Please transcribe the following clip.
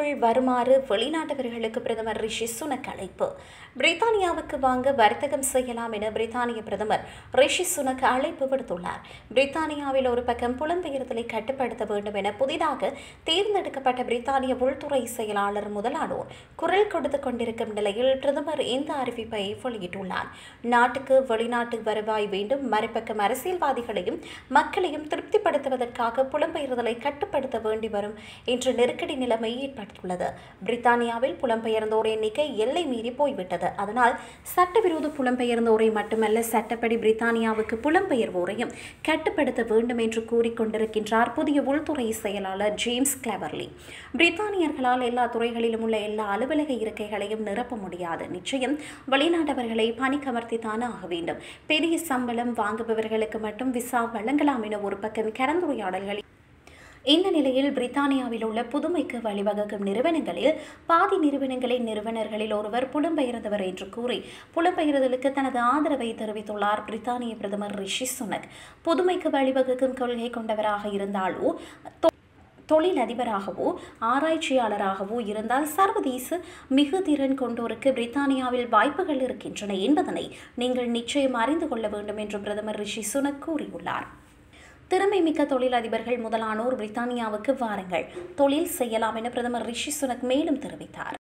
பிரித்தானியாவுக்குள் வருமாறு வெளிநாட்டவர்களுக்கு பிரதமர் ரிஷி சுனக் அழைப்பு பிரித்தானியாவுக்கு வாங்க வர்த்தகம் செய்யலாம் என பிரித்தானிய பிரதமர் ரிஷி சுனக் அழைப்பு விடுத்துள்ளார் பிரித்தானியாவில் ஒரு பக்கம் புலம்பெயர்தலை கட்டுப்படுத்த வேண்டும் என புதிதாக தேர்ந்தெடுக்கப்பட்ட பிரித்தானிய உள்துறை செயலாளர் முதலானோர் குரல் கொடுத்து கொண்டிருக்கும் நிலையில் பிரதமர் இந்த அறிவிப்பை வெளியிட்டுள்ளார் நாட்டுக்கு வெளிநாட்டு வருவாய் வேண்டும் மறுபக்கம் அரசியல்வாதிகளையும் மக்களையும் திருப்திப்படுத்துவதற்காக புலம்பெயர்தலை கட்டுப்படுத்த வேண்டி வரும் என்ற நெருக்கடி நிலைமை ஏற்பட்டுள்ளது பிரித்தானியாவில் புலம்பெயர்ந்தோர் எண்ணிக்கை எல்லை மீறி போய்விட்டது அதனால் சட்டவிரோத புலம்பெயர்ந்தோரை மட்டுமல்ல சட்டப்படி பிரித்தானியாவுக்கு புலம்பெயர்வோரையும் கட்டுப்படுத்த வேண்டும் என்று கூறிக்கொண்டிருக்கின்றார் புதிய உள்துறை செயலாளர் ஜேம்ஸ் கிளவர்லி பிரித்தானியர்களால் எல்லா துறைகளிலும் உள்ள எல்லா அலுவலக இருக்கைகளையும் நிரப்ப முடியாது நிச்சயம் வெளிநாட்டவர்களை பணிக்கமர்த்தித்தான் ஆக வேண்டும் பெரிய சம்பளம் வாங்குபவர்களுக்கு மட்டும் விசா வழங்கலாம் என ஒரு பக்கம் கலந்துரையாடல்கள் இந்த நிலையில் பிரித்தானியாவில் உள்ள புதுமைக்கு வழிவகுக்கும் நிறுவனங்களில் பாதி நிறுவனங்களின் நிறுவனர்களில் ஒருவர் புலம்பெயர்ந்தவர் என்று கூறி புலம்பெயர்தலுக்கு தனது ஆதரவை தெரிவித்துள்ளார் பிரித்தானிய பிரதமர் ரிஷி சுனக் புதுமைக்கு வழிவகுக்கும் கொள்கை கொண்டவராக இருந்தாலோ தொழில் அதிபராகவோ ஆராய்ச்சியாளராகவோ இருந்தால் சர்வதேச மிகு திறன் கொண்டோருக்கு பிரித்தானியாவில் வாய்ப்புகள் இருக்கின்றன என்பதனை நீங்கள் நிச்சயம் அறிந்து கொள்ள வேண்டும் என்று பிரதமர் ரிஷி சுனக் கூறியுள்ளார் திறமை மிக்க தொழிலதிபர்கள் முதலானோர் பிரித்தானியாவுக்கு வாருங்கள் தொழில் செய்யலாம் என பிரதமர் ரிஷி சுனக் மேலும் தெரிவித்தார்